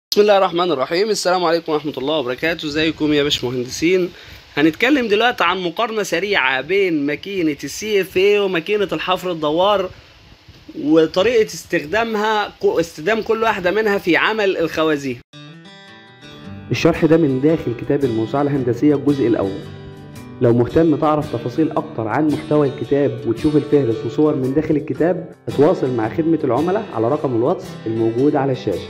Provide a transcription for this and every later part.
بسم الله الرحمن الرحيم السلام عليكم ورحمة الله وبركاته ازيكم يا باشمهندسين هنتكلم دلوقتي عن مقارنة سريعة بين ماكينة السي اف اي وماكينة الحفر الدوار وطريقة استخدامها استخدام كل واحدة منها في عمل الخوازيق الشرح ده من داخل كتاب الموسوعة الهندسية الجزء الأول لو مهتم تعرف تفاصيل أكتر عن محتوى الكتاب وتشوف الفهرس وصور من داخل الكتاب اتواصل مع خدمة العملاء على رقم الواتس الموجود على الشاشة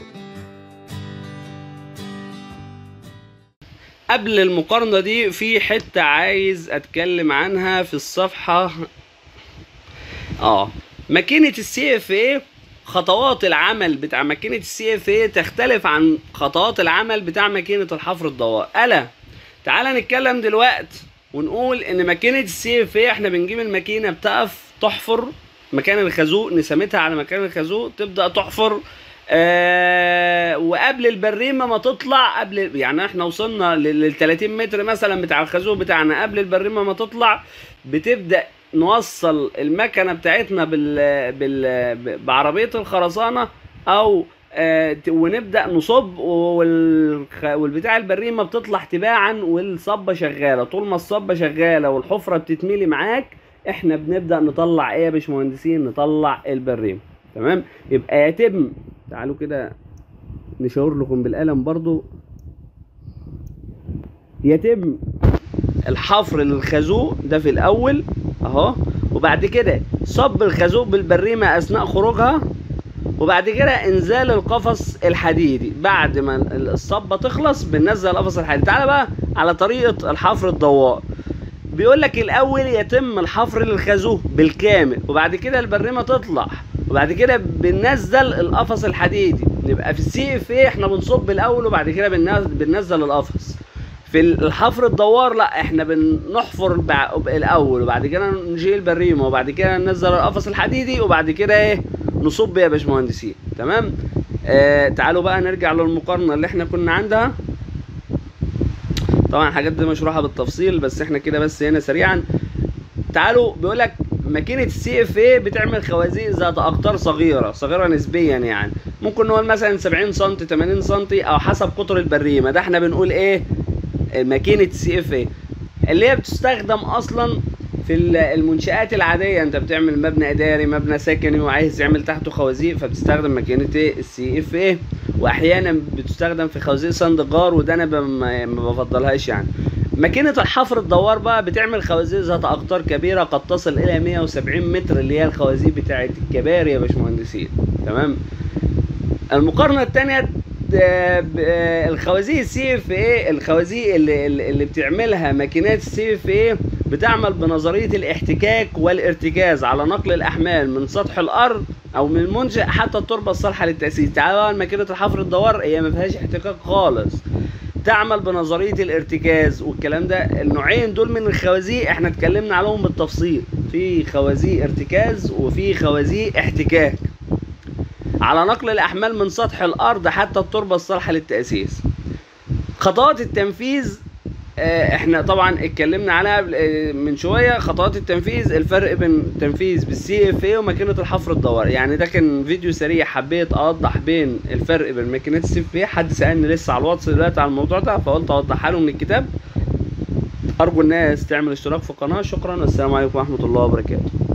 قبل المقارنة دي في حتة عايز اتكلم عنها في الصفحة اه ماكينة السي اف اي خطوات العمل بتاع ماكينة السي اف اي تختلف عن خطوات العمل بتاع ماكينة الحفر الضوئي الا تعال نتكلم دلوقتي ونقول ان ماكينة السي اف اي احنا بنجيب الماكينة بتقف تحفر مكان الخازوق نسمتها على مكان الخازوق تبدأ تحفر آه وقبل البريمه ما تطلع قبل يعني احنا وصلنا لل 30 متر مثلا بتاع الخازوق بتاعنا قبل البريمه ما تطلع بتبدا نوصل المكنه بتاعتنا بال, بال بعربيه الخرسانه او آه ونبدا نصب والخ... والبتاع البريمه بتطلع تباعا والصبه شغاله طول ما الصبه شغاله والحفره بتتملي معاك احنا بنبدا نطلع ايه يا باشمهندسين نطلع البريم تمام يبقى يتم تعالوا كده نشاور لكم بالقلم برضو يتم الحفر للخازوق ده في الاول اهو وبعد كده صب الخازوق بالبريمه اثناء خروجها وبعد كده انزال القفص الحديدي بعد ما الصبه تخلص بننزل القفص الحديدي تعالى بقى على طريقه الحفر الضوئي بيقول لك الاول يتم الحفر للخازوق بالكامل وبعد كده البريمه تطلع وبعد كده بننزل القفص الحديدي نبقى في السي اف اي احنا بنصب الاول وبعد كده بننزل القفص في الحفر الدوار لا احنا بنحفر الاول وبعد كده نشيل البريمه وبعد كده ننزل القفص الحديدي وبعد كده ايه نصب يا باشمهندسين تمام آه تعالوا بقى نرجع للمقارنه اللي احنا كنا عندها طبعا الحاجات دي مشروحه بالتفصيل بس احنا كده بس هنا سريعا تعالوا بيقول لك ماكينه السي اف اي بتعمل خوازيق ذات اقطار صغيره صغيره نسبيا يعني ممكن نقول مثلا 70 سم 80 سم او حسب قطر البريمه ده احنا بنقول ايه ماكينه السي اف اي اللي هي بتستخدم اصلا في المنشآت العادية انت بتعمل مبنى اداري مبنى سكني وعايز تعمل تحته خوازيق فبتستخدم ماكينة السي اف اي واحيانا بتستخدم في خوازيق صندجار وده انا ما بفضلهاش يعني ماكينة الحفر الدوار بقى بتعمل خوازيق ذات أقطار كبيرة قد تصل إلى 170 متر اللي هي الخوازيق بتاعة الكباري يا باشمهندسين تمام المقارنة التانية الخوازيق السي اف اي الخوازيق اللي, اللي بتعملها ماكينات السي اف اي بتعمل بنظرية الاحتكاك والارتكاز على نقل الأحمال من سطح الأرض أو من المنشأ حتى التربة الصالحة للتأسيس تعالى ماكينة الحفر الدوار هي ما فيهاش احتكاك خالص تعمل بنظريه الارتكاز والكلام ده النوعين دول من الخوازيق احنا اتكلمنا عليهم بالتفصيل في خوازيق ارتكاز وفي خوازيق احتكاك على نقل الاحمال من سطح الارض حتى التربه الصالحه للتاسيس خطوات التنفيذ احنا طبعا اتكلمنا عليها من شويه خطوات التنفيذ الفرق بين التنفيذ بالسي اف اي وماكينه الحفر الدوار يعني ده كان فيديو سريع حبيت اوضح بين الفرق بين ماكينات السي اف اي حد سالني لسه على الواتس دلوقتي على الموضوع ده فقلت اوضحها له من الكتاب ارجو الناس تعمل اشتراك في القناه شكرا والسلام عليكم ورحمه الله وبركاته